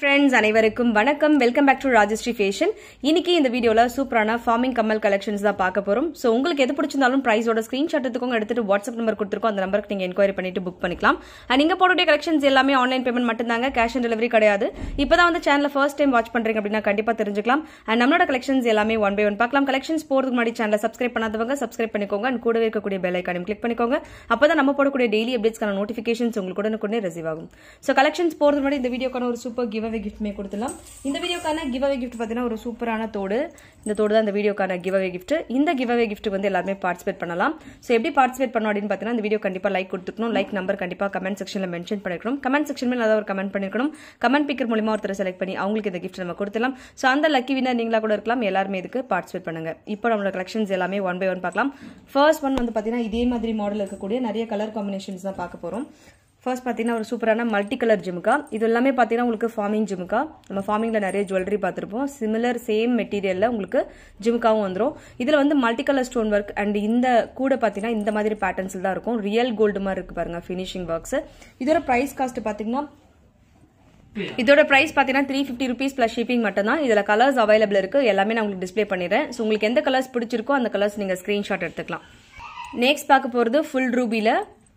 friends அனைவருக்கும் வணக்கம் welcome back to Rajashree fashion இன்னைக்கு இந்த வீடியோல சூப்பரான ஃபார்மிங் கம்மல் கலெக்ஷன்ஸ் தான் பார்க்க போறோம் ஸோ உங்களுக்கு எது பிடிச்சிருந்தாலும் பிரைஸோட ஸ்கிரீன்ஷாட் எடுத்துக்கோங்க எடுத்துட்டு வாட்ஸ்அப் நம்பர் கொடுத்துருக்கோம் அந்த நம்பருக்கு நீங்க என்கொயரி பண்ணிட்டு புக் பண்ணிக்கலாம் அண்ட் நீங்க போடக்கூடிய கலெக்ஷன்ஸ் எல்லாமே ஆன்லைன் பேமெண்ட் மட்டும்தாங்க கேஷ் ஆன் டெலிவரி கிடையாது இப்பதான் வந்து சேனல் ஃபர்ஸ்ட் டைம் வாட்ச் பண்றீங்க அப்படின்னா கண்டிப்பா தெரிஞ்சுக்கலாம் அண்ட் நம்மளோட கலெக்ஷன்ஸ் எல்லாமே ஒன் பை ஒன் பார்க்கலாம் கலெக்ஷன்ஸ் போறதுக்கு முன்னாடி சேனலை சப்ஸ்கிரைப் பண்ணாதவங்க சப்ஸ்கிரைப் பண்ணிக்கோங்க அண்ட் கூடவே இருக்கக்கூடிய பெல் ஐக்கானையும் கிளிக் பண்ணிக்கோங்க அப்பதான் நம்ம போடக்கூடிய டெய்லி அப்டேட்ஸ்க்கான நோட்டிஃபிகேஷன்ஸ் உங்களுக்கு உடனுக்குடனே ரிசீவ் ஆகும் ஸோ கலெக்ஷன்ஸ் போறதுக்கு முன்னாடி இந்த வீடியோக்கான ஒரு சூப்பர் கிவ் அவே கிஃப்ட்மே கொடுத்துலாம் இந்த வீடியோக்கான கிவ் அவே கிஃப்ட் பார்த்தீங்கன்னா ஒரு சூப்பரான தோடு இந்த தோடு தான் இந்த வீடியோக்கான கிவ் அவே கிஃப்ட் இந்த கிவ் அவே கிஃப்ட் வந்து எல்லாருமே பார்ட்டிசிபேட் பண்ணலாம் ஸோ எப்படி பார்ட்டிசிபேட் பண்ணணும் அப்படின்னு பார்த்தீங்கன்னா இந்த வீடியோ கண்டிப்பாக லைக் கொடுத்துக்கணும் லைக் நம்பர் கண்டிப்பாக கமெண்ட் செக்ஷனில் மென்ஷன் பண்ணிருக்கணும் கமெண்ட் செக்ஷன் மேலே ஏதாவது ஒரு கமெண்ட் பண்ணிருக்கணும் கமெண்ட் பிக்கர் மூலியமா ஒருத்தர் செலக்ட் பண்ணி அவங்களுக்கு இந்த கிஃப்ட் நம்ம கொடுத்துலாம் ஸோ அந்த லக்கி வினர் நீங்களா கூட இருக்கலாம் எல்லாருமே இதுக்கு பார்ட்டிசிபேட் பண்ணுங்க இப்போ நம்மளோட கலெக்ஷன்ஸ் எல்லாமே ஒன் பை ஒன் பார்க்கலாம் ஃபர்ஸ்ட் ஒன் வந்து பார்த்தீங்கன்னா இதே மாதிரி மாடல் இருக்கக்கூடிய நிறைய கலர் காம்பினேஷன்ஸ் தான் பார்க்க போகிறோம் ஃபர்ஸ்ட் பார்த்தீங்கன்னா ஒரு சூப்பரான மல்டி கலர் ஜிமுக்கா இது எல்லாமே பார்த்தீங்கன்னா உங்களுக்கு ஃபார்மிங் ஜிமுக்கா நம்ம ஃபார்மிங்கில் நிறைய ஜுவல்லரி பார்த்துருப்போம் சிமிலர் சேம் மெட்டீரியலில் உங்களுக்கு ஜிமுக்காவும் வந்துடும் இதில் வந்து multi colour stone work and இந்த கூட பார்த்தீங்கன்னா இந்த மாதிரி பேட்டர்ன்ஸில் தான் இருக்கும் ரியல் கோல்டு மாதிரி இருக்கு பாருங்க ஃபினிஷிங் ஒர்க்ஸ் இதோட ப்ரைஸ் காஸ்ட் பார்த்தீங்கன்னா இதோட பிரைஸ் பார்த்தீங்கன்னா three fifty rupees plus shipping மட்டும் தான் இதில் கலர்ஸ் அவைலபிள் இருக்கு எல்லாமே நான் உங்களுக்கு டிஸ்ப்ளே பண்ணிடுறேன் ஸோ உங்களுக்கு எந்த கலர்ஸ் பிடிச்சிருக்கோ அந்த கலர்ஸ் நீங்கள் ஸ்க்ரீன்ஷாட் எடுத்துக்கலாம் நெக்ஸ்ட் பார்க்க போகிறது ஃபுல் ரூபியில்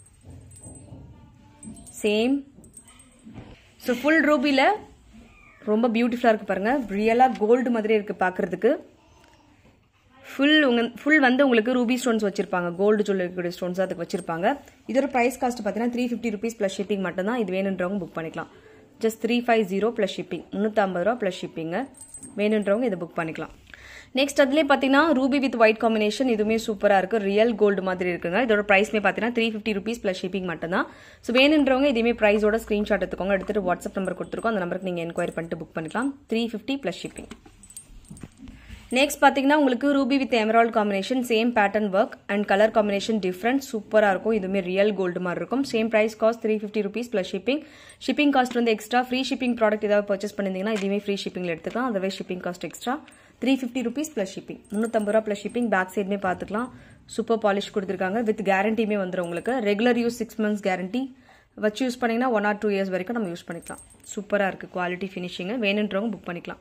சேம் ஸோ ஃபுல் ரூபியில் ரொம்ப பியூட்டிஃபுல்லாக இருக்குது பாருங்கள் ரியலாக கோல்டு மாதிரி இருக்குது பார்க்குறதுக்கு ஃபுல் உங்க ஃபுல் வந்து உங்களுக்கு ரூபி ஸ்டோன்ஸ் வச்சிருப்பாங்க கோல்டு சொல்லக்கூடிய ஸ்டோன்ஸ் அதுக்கு வச்சிருப்பாங்க இதோட ப்ரைஸ் காஸ்ட் பார்த்தீங்கன்னா three fifty rupees plus shipping மட்டும் தான் இது வேணுன்றவங்க புக் பண்ணிக்கலாம் just three five zero plus shipping முந்நூற்றம்பது ரூபா ப்ளஸ் ஷிப்பிங்க வேணுன்றவங்க இதை புக் பண்ணிக்கலாம் நெக்ஸ்ட் அதுலேயே பார்த்தீங்கன்னா ரூபி வித் ஒயிட் காம்பினேஷன் இதுவுமே சூப்பராக இருக்குது ரியல் கோல்டு மாதிரி இருக்குங்க இதோட ப்ரைஸ்மே பார்த்தீங்கன்னா three fifty rupees plus shipping மட்டும் தான் ஸோ வேணுன்றவங்க இதுவுமே ப்ரைஸோட ஸ்க்ரீன்ஷாட் எடுத்துக்கோங்க எடுத்துட்டு வாட்ஸ்அப் நம்பர் கொடுத்துருக்கோம் அந்த நம்பருக்கு நீங்கள் என்கொயரி பண்ணிட்டு புக் பண்ணிக்கலாம் three fifty plus shipping next பார்த்தீங்கன்னா உங்களுக்கு ruby with emerald combination same pattern work and colour combination different சூப்பராக இருக்கும் இதுவுமே ரியல் கோல்டு மாதிரி இருக்கும் same price cost three fifty rupees plus shipping shipping cost வந்து எக்ஸ்ட்ரா ஃப்ரீ ஷிப்பிங் ப்ராடக்ட் ஏதாவது purchase பண்ணியிருந்தீங்கன்னா இதுவுமே ஃப்ரீ ஷிப்பிங்கில் எடுத்துக்கலாம் அதவே shipping cost extra three fifty rupees plus shipping முந்நூற்றம்பது ரூபா ப்ளஸ் ஷிப்பிங் பேக் சைடுமே பார்த்துக்கலாம் சூப்பர் பாலிஷ் கொடுத்துருக்காங்க வித் கேரண்டியுமே வந்துடும் உங்களுக்கு regular use six months guarantee வச்சு யூஸ் பண்ணிங்கன்னா ஒன் ஆர் டூ இயர்ஸ் வரைக்கும் நம்ம யூஸ் பண்ணிக்கலாம் சூப்பராக இருக்குது குவாலிட்டி ஃபினிஷிங்கு வேணுன்றவங்க புக் பண்ணிக்கலாம்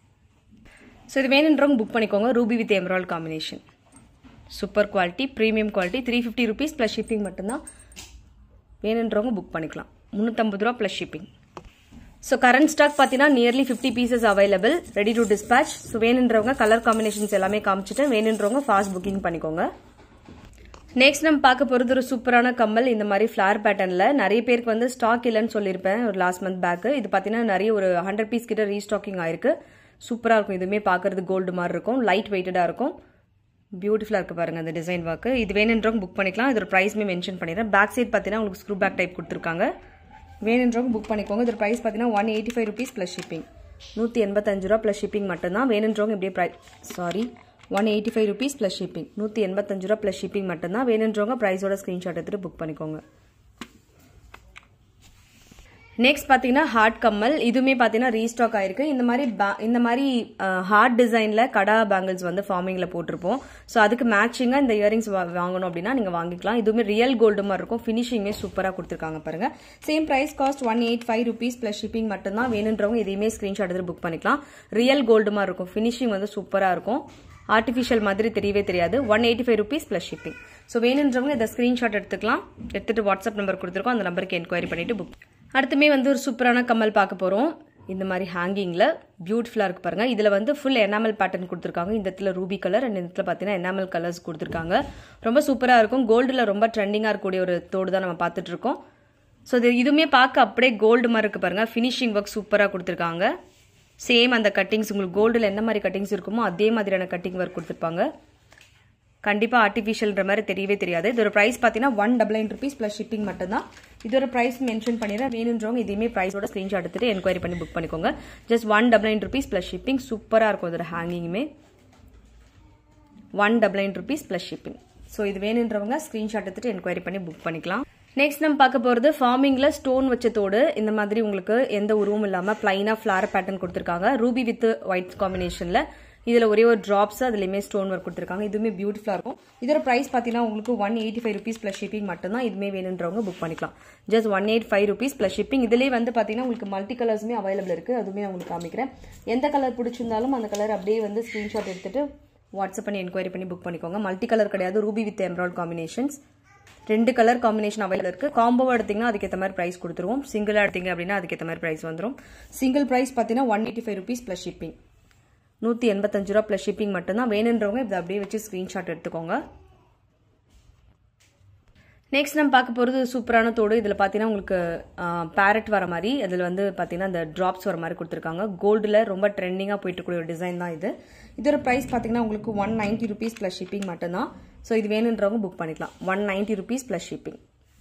ஸோ இது வேணுன்றவங்க புக் பண்ணிக்கோங்க ruby with emerald combination super quality premium quality three fifty rupees plus shipping மட்டும்தான் வேணுன்றவங்க புக் பண்ணிக்கலாம் முந்நூற்றம்பது ரூபா plus shipping so current stock பார்த்தீங்கன்னா nearly fifty pieces available ready to dispatch so வேணுன்றவங்க கலர் காம்பினேஷன்ஸ் எல்லாமே காமிச்சிட்டு வேணுன்றவங்க ஃபாஸ்ட் புக்கிங் பண்ணிக்கோங்க நெக்ஸ்ட் நம்ம பார்க்க போகிறது ஒரு சூப்பரான கம்மல் இந்த மாதிரி ஃப்ளார் பேட்டர்னில் நிறைய பேருக்கு வந்து ஸ்டாக் இல்லைன்னு சொல்லியிருப்பேன் ஒரு லாஸ்ட் மந்த் பேக்கு இது பார்த்தீங்கன்னா நிறைய ஒரு ஹண்ட்ரட் பீஸ் கிட்ட ரீஸ்டாக்கிங் ஆயிருக்கு சூப்பராக இருக்கும் இதுவுமே பார்க்கறது கோல்டு மாதிரி இருக்கும் லைட் வெயிட்டடாக இருக்கும் பியூட்டிஃபுல்லாக இருக்குது பாருங்கள் அந்த டிசைன் ஒர்க்கு இது வேணுன்றவங்க புக் பண்ணிக்கலாம் இதோட ப்ரைஸ்மே மென்ஷன் பண்ணிடுறேன் பேக் சைட் பார்த்தீங்கன்னா உங்களுக்கு ஸ்க்ரூ பேக் டைப் கொடுத்துருக்காங்க வேணுன்றவங்க புக் பண்ணிக்கோங்க இதோட ப்ரைஸ் பார்த்தீங்கன்னா one eighty five rupees plus shipping நூற்றி எண்பத்தஞ்சு ரூபா ப்ளஸ் ஷிப்பிங் மட்டும்தான் வேணுன்றவங்க இப்படியே price sorry one eighty five rupees plus shipping நூற்றி எண்பத்தஞ்சு ரூபா ப்ளஸ் ஷிப்பிங் மட்டும்தான் வேணுன்றவங்க ப்ரைஸோட ஸ்க்ரீன்ஷாட் எடுத்துகிட்டு புக் பண்ணிக்கோங்க நெக்ஸ்ட் பார்த்தீங்கன்னா ஹார்ட் கம்மல் இதுவுமே பார்த்தீங்கன்னா ரீஸ்டாக் ஆயிருக்கு இந்த மாதிரி இந்த மாதிரி ஹார்ட் டிசைனில் கடா பேங்கிள்ஸ் வந்து ஃபார்மிங்கில் போட்டிருப்போம் ஸோ அதுக்கு மேட்சிங்காக இந்த இயரிங்ஸ் வாங்கணும் அப்படின்னா நீங்கள் வாங்கிக்கலாம் இதுவுமே ரியல் கோல்டு மாதிரி இருக்கும் ஃபினிஷிங்குமே சூப்பராக கொடுத்துருக்காங்க பாருங்க same price cost one eight five rupees plus shipping மட்டும்தான் வேணுன்றவங்க இதையுமே ஸ்க்ரீன்ஷாட் எடுத்து புக் பண்ணிக்கலாம் ரியல் கோல்டு மாதிரி இருக்கும் ஃபினிஷிங் வந்து சூப்பராக இருக்கும் ஆர்டிஃபிஷியல் மாதிரி தெரியவே தெரியாது one eighty five rupees plus shipping so வேணுன்றவங்க இதை ஸ்க்ரீன்ஷாட் எடுத்துக்கலாம் எடுத்துட்டு வாட்ஸ்அப் நம்பர் கொடுத்துருக்கோம் அந்த நம்பருக்கு என்கொயரி பண்ணிட்டு புக் அடுத்துமே வந்து ஒரு சூப்பரான கம்மல் பார்க்க போகிறோம் இந்த மாதிரி ஹேங்கிங்கில் பியூட்டிஃபுல்லாக இருக்கு பாருங்க இதில் வந்து ஃபுல் எனாமல் பேட்டர்ன் கொடுத்துருக்காங்க இந்த இடத்துல ரூபி கலர் அண்ட் இந்த இடத்துல பார்த்தீங்கன்னா எனாமல் கலர்ஸ் கொடுத்துருக்காங்க ரொம்ப சூப்பராக இருக்கும் கோல்டில் ரொம்ப ட்ரெண்டிங்காக இருக்கக்கூடிய ஒரு தோடு தான் நம்ம பார்த்துட்டு இருக்கோம் ஸோ இது இதுவுமே பார்க்க அப்படியே கோல்டு மாதிரி இருக்கு பாருங்க ஃபினிஷிங் ஒர்க் சூப்பராக கொடுத்துருக்காங்க சேம் அந்த கட்டிங்ஸ் உங்களுக்கு கோல்டில் என்ன மாதிரி கட்டிங்ஸ் இருக்குமோ அதே மாதிரியான கட்டிங் ஒர்க் கொடுத்துருப்பாங்க கண்டிப்பாக ஆர்டிஃபிஷியல்ன்ற மாதிரி தெரியவே தெரியாது இதோட ப்ரைஸ் பார்த்தீங்கன்னா one double nine rupees plus shipping மட்டும்தான் இதோட ப்ரைஸ் மென்ஷன் பண்ணிடுறேன் வேணுன்றவங்க இதையுமே ப்ரைஸோட ஸ்க்ரீன்ஷாட் எடுத்துட்டு என்கொயரி பண்ணி புக் பண்ணிக்கோங்க just one double nine rupees plus shipping சூப்பராக இருக்கும் இதோட ஹேங்கிங்குமே one double nine rupees plus shipping so இது வேணுன்றவங்க ஸ்க்ரீன்ஷாட் எடுத்துட்டு என்கொயரி பண்ணி புக் பண்ணிக்கலாம் நெக்ஸ்ட் நம்ம பார்க்க போகிறது ஃபார்மிங்கில் ஸ்டோன் வச்ச தோடு இந்த மாதிரி உங்களுக்கு எந்த உருவம் இல்லாமல் பிளைனாக ஃப்ளார் பேட்டர்ன் கொடுத்துருக்காங்க ரூபி வித் ஒயிட் காம்பினேஷனில் இதில் ஒரே ஒரு ட்ராப்ஸ் அதுலேயுமே ஸ்டோன் ஒர்க் கொடுத்துருக்காங்க இதுவுமே பியூட்டிஃபுல்லாக இருக்கும் இதோட ப்ரைஸ் பார்த்தீங்கன்னா உங்களுக்கு one eighty five rupees plus shipping மட்டும்தான் இதுவுமே வேணுன்றவங்க புக் பண்ணிக்கலாம் just one eight five rupees plus shipping இதுலேயே வந்து பார்த்தீங்கன்னா உங்களுக்கு மல்டி கலர்ஸுமே அவைலபிள் இருக்குது அதுவுமே நான் உங்களுக்கு காமிக்கிறேன் எந்த கலர் பிடிச்சிருந்தாலும் அந்த கலர் அப்படியே வந்து ஸ்க்ரீன்ஷாட் எடுத்துட்டு வாட்ஸ்அப் பண்ணி என்கொயரி பண்ணி புக் பண்ணிக்கோங்க மல்டி கலர் கிடையாது ரூபி வித் எம்ராய்ட் காம்பினேஷன்ஸ் ரெண்டு கலர் காம்பினேஷன் அவைலபிள் இருக்குது காம்போவாக எடுத்திங்கன்னா அதுக்கேற்ற மாதிரி ப்ரைஸ் கொடுத்துருவோம் சிங்கிளாக எடுத்தீங்க அப்படின்னா அதுக்கேற்ற மாதிரி ப்ரைஸ் வந்துடும் சிங்கிள் ப்ரைஸ் பார்த்தீங்கன்னா one eighty five rupees plus shipping நூற்றி எண்பத்தஞ்சு ரூபா ப்ளஸ் ஷிப்பிங் மட்டும்தான் வேணுன்றவங்க இதை அப்படியே வச்சு ஸ்க்ரீன்ஷாட் எடுத்துக்கோங்க நெக்ஸ்ட் நம்ம பார்க்க போகிறது சூப்பரான தோடு இதில் பார்த்தீங்கன்னா உங்களுக்கு பேரட் வர மாதிரி அதில் வந்து பார்த்தீங்கன்னா இந்த ட்ராப்ஸ் வர மாதிரி கொடுத்துருக்காங்க கோல்டில் ரொம்ப ட்ரெண்டிங்காக போயிட்டு கூடிய ஒரு டிசைன் தான் இது இதோட ப்ரைஸ் பார்த்தீங்கன்னா உங்களுக்கு one ninety rupees plus shipping மட்டும்தான் ஸோ இது வேணுன்றவங்க புக் பண்ணிக்கலாம் one ninety rupees plus shipping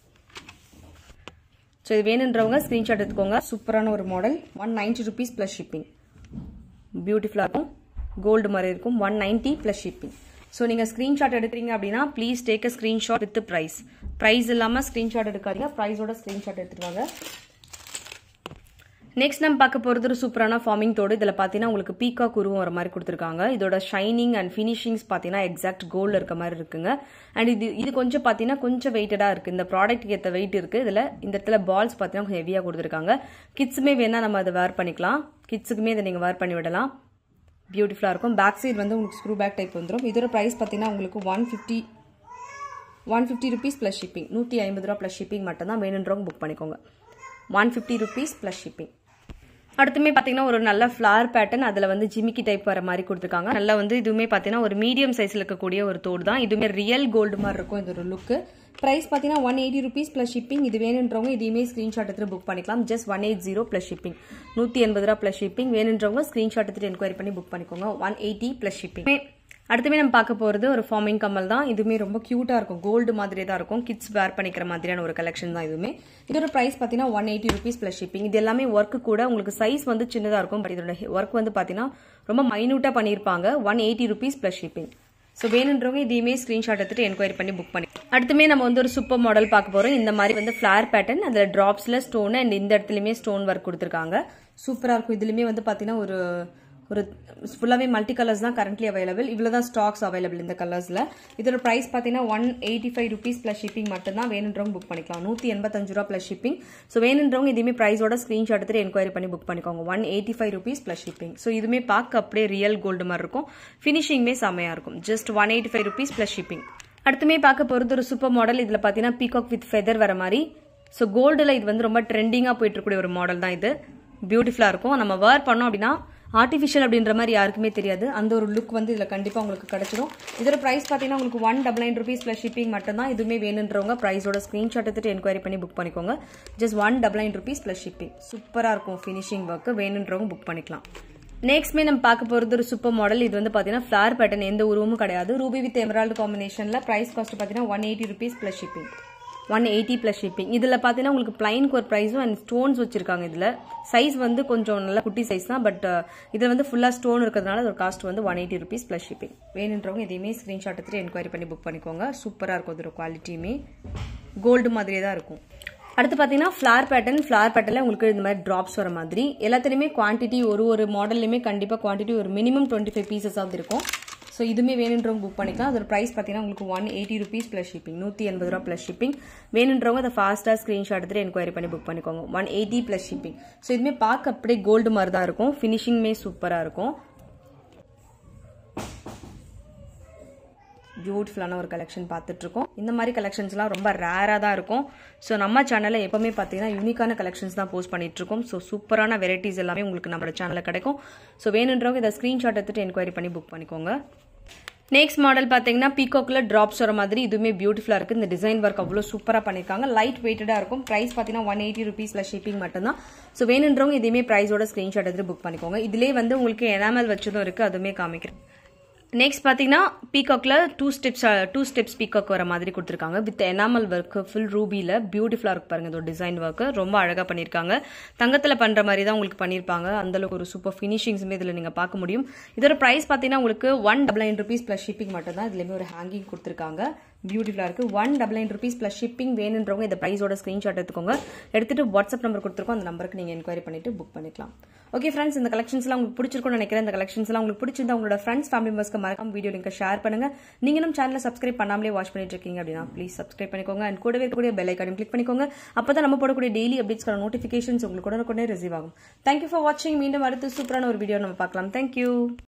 so இது வேணுன்றவங்க ஸ்க்ரீன்ஷாட் எடுத்துக்கோங்க சூப்பரான ஒரு model one ninety rupees plus shipping பியூட்டிஃபுல்லாக இருக்கும் கோல்டு மாதிரி இருக்கும் one ninety plus shipping so நீங்கள் ஸ்க்ரீன்ஷாட் எடுக்கிறீங்க அப்படின்னா please take a screenshot with price price இல்லாமல் ஸ்க்ரீன்ஷாட் எடுக்காதீங்க ப்ரைஸோட ஸ்க்ரீன்ஷாட் எடுத்துருவாங்க நெக்ஸ்ட் நம்ம பார்க்க போகிறது ஒரு சூப்பரான ஃபார்மிங் தோடு இதில் பார்த்தீங்கன்னா உங்களுக்கு பீகாக் உருவம் வர மாதிரி கொடுத்துருக்காங்க இதோட ஷைனிங் அண்ட் ஃபினிஷிங்ஸ் பார்த்தீங்கன்னா எக்ஸாக்ட் கோல்டில் இருக்க மாதிரி இருக்குங்க அண்ட் இது இது கொஞ்சம் பார்த்தீங்கன்னா கொஞ்சம் வெயிட்டடாக இருக்குது இந்த ப்ராடக்ட்டுக்கு ஏற்ற வெயிட் இருக்குது இதில் இந்த இடத்துல பால்ஸ் பார்த்தீங்கன்னா கொஞ்சம் ஹெவியாக கொடுத்துருக்காங்க கிட்ஸுமே வேணால் நம்ம அதை வேர் பண்ணிக்கலாம் கிட்ஸுக்குமே இதை நீங்கள் வேர் பண்ணி விடலாம் பியூட்டிஃபுல்லாக இருக்கும் பேக் சைடு வந்து உங்களுக்கு ஸ்க்ரூ பேக் டைப் வந்துடும் இதோட ப்ரைஸ் பார்த்தீங்கன்னா உங்களுக்கு one fifty one fifty rupees plus shipping நூற்றி ஐம்பது ரூபா ப்ளஸ் ஷிப்பிங் மட்டும் தான் வேணுன்றவங்க புக் பண்ணிக்கோங்க one fifty rupees plus shipping அடுத்துமே பார்த்தீங்கன்னா ஒரு நல்ல ஃப்ளார் பேட்டர்ன் அதில் வந்து ஜிமிக்கி டைப் வர மாதிரி கொடுத்துருக்காங்க நல்லா வந்து இதுவுமே பார்த்தீங்கன்னா ஒரு மீடியம் சைஸில் இருக்கக்கூடிய ஒரு தோடு தான் இதுவுமே ரியல் கோல்டு மாதிரி இருக்கும் இது ஒரு லுக்கு ப்ரைஸ் பார்த்தீங்கன்னா one eighty rupees plus shipping இது வேணுன்றவங்க இதையுமே ஸ்க்ரீன்ஷாட் எடுத்து புக் பண்ணிக்கலாம் just one eight zero plus shipping நூற்றி எண்பது ரூபா ப்ளஸ் ஷிப்பிங் வேணுன்றவங்க ஸ்க்ரீன்ஷாட் எடுத்துட்டு என்கொயரி பண்ணி புக் பண்ணிக்கோங்க ஒன் எயிட்டி ப்ளஸ் ஷிப்பிங் அடுத்துமே நம்ம பார்க்க போகிறது ஒரு ஃபார்மிங் கம்மல் தான் இதுவுமே ரொம்ப க்யூட்டாக இருக்கும் கோல்டு மாதிரியே தான் இருக்கும் கிட்ஸ் வேர் பண்ணிக்கிற மாதிரியான ஒரு கலெக்ஷன் தான் இதுவுமே இதோட ப்ரைஸ் பார்த்தீங்கன்னா one eighty rupees plus shipping இது எல்லாமே ஒர்க் கூட உங்களுக்கு சைஸ் வந்து சின்னதாக இருக்கும் பட் இதோட ஒர்க் வந்து பார்த்தீங்கன்னா ரொம்ப மைனூட்டாக பண்ணியிருப்பாங்க one eighty rupees plus shipping so வேணுன்றவங்க இதையுமே ஸ்க்ரீன்ஷாட் எடுத்துட்டு என்கொயரி பண்ணி புக் பண்ணி அடுத்துமே நம்ம வந்து ஒரு சூப்பர் மாடல் பார்க்க போகிறோம் இந்த மாதிரி வந்து ஃப்ளார் பேட்டர்ன் அதில் ட்ராப்ஸில் ஸ்டோன் அண்ட் இந்த இடத்துலையுமே ஸ்டோன் ஒர்க் கொடுத்துருக்காங்க சூப்பராக இருக்கும் இதுலையுமே வந்து பார்த்தீங்கன்னா ஒரு ஒரு ஃபுல்லாகவே மல்டி கலர்ஸ் தான் கரண்ட்லி அவைலபிள் இவ்வளோ தான் ஸ்டாக்ஸ் அவைலபிள் இந்த கலர்ஸில் இதோட ப்ரைஸ் பார்த்தீங்கன்னா one eighty five rupees plus shipping மட்டும்தான் வேணுன்றவங்க புக் பண்ணிக்கலாம் நூற்றி எண்பத்தஞ்சு ரூபா ப்ளஸ் ஷிப்பிங் ஸோ வேணுன்றவங்க இதுவுமே ப்ரைஸோட ஸ்க்ரீன்ஷாட் எடுத்துட்டு என்கொயரி பண்ணி புக் பண்ணிக்கோங்க one eighty five rupees plus shipping so இதுவுமே பார்க்க அப்படியே ரியல் கோல்டு மாதிரி இருக்கும் ஃபினிஷிங்குமே செம்மையாக இருக்கும் just one eighty five rupees plus shipping அடுத்துமே பார்க்க போகிறது ஒரு சூப்பர் மாடல் இதில் பார்த்தீங்கன்னா பீகாக் வித் ஃபெதர் வர மாதிரி ஸோ கோல்டில் இது வந்து ரொம்ப ட்ரெண்டிங்காக போயிட்டு இருக்கக்கூடிய ஒரு மாடல் தான் இது பியூட்டிஃபுல்லாக இருக்கும் நம்ம வேர் பண்ணோம் அப்படின்னா ஆர்டிஃபிஷியல் அப்படின்ற மாதிரி யாருக்குமே தெரியாது அந்த ஒரு லுக் வந்து இதில் கண்டிப்பாக உங்களுக்கு கிடைச்சிடும் இதோட ப்ரைஸ் பார்த்தீங்கன்னா உங்களுக்கு one double nine rupees plus shipping மட்டும் தான் இதுவுமே வேணுன்றவங்க ப்ரைஸோட ஸ்க்ரீன்ஷாட் எடுத்துட்டு என்கொயரி பண்ணி புக் பண்ணிக்கோங்க just one double nine rupees plus shipping சூப்பராக இருக்கும் ஃபினிஷிங் ஒர்க்கு வேணுன்றவங்க புக் பண்ணிக்கலாம் நெக்ஸ்ட்மே நம்ம பார்க்க போகிறது ஒரு சூப்பர் மாடல் இது வந்து பார்த்தீங்கன்னா ஃப்ளார் பேட்டர்ன் எந்த உருவமும் கிடையாது ரூபி வித் எமரால்டு காம்பினேஷனில் ப்ரைஸ் காஸ்ட் பார்த்தீங்கன்னா one eighty rupees plus shipping one eighty plus shipping இதில் பார்த்தீங்கன்னா உங்களுக்கு பிளைனுக்கு ஒரு ப்ரைஸும் அண்ட் ஸ்டோன்ஸ் வச்சிருக்காங்க இதில் சைஸ் வந்து கொஞ்சம் நல்ல குட்டி சைஸ் தான் பட் இதில் வந்து ஃபுல்லாக ஸ்டோன் இருக்கிறதுனால அதோட காஸ்ட் வந்து one eighty rupees plus shipping வேணுன்றவங்க இதையுமே ஸ்க்ரீன்ஷாட் எடுத்துட்டு என்கொயரி பண்ணி புக் பண்ணிக்கோங்க சூப்பராக இருக்கும் அதோட குவாலிட்டியுமே கோல்டு மாதிரியே தான் இருக்கும் அடுத்து பார்த்தீங்கன்னா ஃப்ளார் பேட்டர்ன் ஃப்ளார் பேட்டர்ல உங்களுக்கு இந்த மாதிரி ட்ராப்ஸ் வர மாதிரி எல்லாத்துலேயுமே குவான்டிட்டி ஒரு ஒரு மாடல்லையுமே கண்டிப்பாக குவான்டிட்டி ஒரு மினிமம் டுவெண்ட்டி ஃபைவ் பீசஸ் ஆகுது இருக்கும் ஸோ இதுவுமே வேணுன்றவங்க புக் பண்ணிக்கலாம் அதோட ப்ரைஸ் பார்த்தீங்கன்னா உங்களுக்கு one eighty rupees plus shipping நூற்றி எண்பது ரூபா ப்ளஸ் ஷிப்பிங் வேணுன்றவங்க அதை ஃபாஸ்ட்டாக ஸ்க்ரீன்ஷாட் எடுத்துட்டு என்கொயரி பண்ணி புக் பண்ணிக்கோங்க one eighty plus shipping so இதுவுமே பார்க்க அப்படியே கோல்டு மாதிரி தான் இருக்கும் ஃபினிஷிங்குமே சூப்பராக இருக்கும் பியூட்டிஃபுல்லான ஒரு கலெக்ஷன் பார்த்துட்ருக்கோம் இந்த மாதிரி கலெக்ஷன்ஸ்லாம் ரொம்ப ரேராக தான் இருக்கும் ஸோ நம்ம சேனலில் எப்போவுமே பார்த்தீங்கன்னா யூனிக்கான கலெக்ஷன்ஸ் தான் போஸ்ட் பண்ணிகிட்ருக்கோம் ஸோ சூப்பரான வெரைட்டிஸ் எல்லாமே உங்களுக்கு நம்மளோட சேனலில் கிடைக்கும் ஸோ வேணுன்றவங்க இதை ஸ்க்ரீன்ஷாட் எடுத்துகிட்டு என்கொயரி பண்ணி புக் பண்ணிக்கோங்க நெக்ஸ்ட் மாடல் பார்த்தீங்கன்னா பீகாக்கில் ட்ராப்ஸ் வர மாதிரி இதுவுமே பியூட்டிஃபுல்லாக இருக்குது இந்த டிசைன் ஒர்க் அவ்வளோ சூப்பராக பண்ணியிருக்காங்க லைட் வெயிட்டடாக இருக்கும் ப்ரைஸ் பார்த்தீங்கன்னா one eighty rupees plus shipping மட்டும்தான் ஸோ வேணுன்றவங்க இதையுமே ப்ரைஸோட ஸ்க்ரீன்ஷாட் எடுத்து புக் பண்ணிக்கோங்க இதிலே வந்து உங்களுக்கு எனாமல் வச்சதும் இருக்குது அதுவுமே காமிக்கிறேன் நெக்ஸ்ட் பார்த்தீங்கன்னா பீகாக்ல two steps two steps peacock வர மாதிரி கொடுத்துருக்காங்க வித் எனாமல் ஒர்க் ஃபுல் ரூபியில் பியூட்டிஃபுல்லாக இருக்கு பாருங்க இதோட டிசைன் ஒர்க்கு ரொம்ப அழகாக பண்ணியிருக்காங்க தங்கத்தில் பண்ணுற மாதிரி தான் உங்களுக்கு பண்ணியிருப்பாங்க அந்தளவுக்கு ஒரு சூப்பர் ஃபினிஷிங்ஸுமே இதில் நீங்கள் பார்க்க முடியும் இதோட ப்ரைஸ் பார்த்தீங்கன்னா உங்களுக்கு one double nine rupees plus shipping மட்டும் தான் இதுலேயுமே ஒரு ஹேங்கிங் கொடுத்துருக்காங்க பியூட்டிஃபுல்லாக இருக்குது one double nine rupees plus shipping வேணுன்றவங்க இந்த ப்ரைஸோட ஸ்க்ரீன்ஷாட் எடுத்துக்கோங்க எடுத்துகிட்டு வாட்ஸ்அப் நம்பர் கொடுத்துருக்கோம் அந்த நம்பருக்கு நீங்கள் என்கொயரி பண்ணிவிட்டு புக் பண்ணிக்கலாம் ஓகே ஃப்ரெண்ட்ஸ் இந்த கலெக்ஷன்ஸ்லாம் உங்களுக்கு பிடிச்சிருக்கும்னு நினைக்கிறேன் இந்த கலெக்ஷன்ஸ்லாம் உங்களுக்கு பிடிச்சிருந்தா உங்களோட ஃப்ரெண்ட்ஸ் ஃபேமிலி மெம்பர்ஸ்க்கு மறக்காம வீடியோ லிங்க் ஷேர் பண்ணுங்க நீங்க நம்ம சேனலை சப்ஸ்கிரைப் பண்ணாமலே வாட்ச் பண்ணிட்டு இருக்கீங்க அப்படின்னா ப்ளீஸ் சப்ஸ்கிரைப் பண்ணிக்கோங்க அண்ட் கூடவே இருக்கக்கூடிய பெல் ஐக்கானையும் கிளிக் பண்ணிக்கோங்க அப்பதான் நம்ம போடக்கூடிய டெய்லி அப்டேட்ஸ்க்கான நோட்டிஃபிகேஷன்ஸ் உங்களுக்கு உடனுக்குடனே ரிசீவ் ஆகும் தேங்க்யூ ஃபார் வாட்சிங் மீண்டும் அடுத்து சூப்பரான ஒரு வீடியோ நம்ம பார்க்கலாம் தேங்க்யூ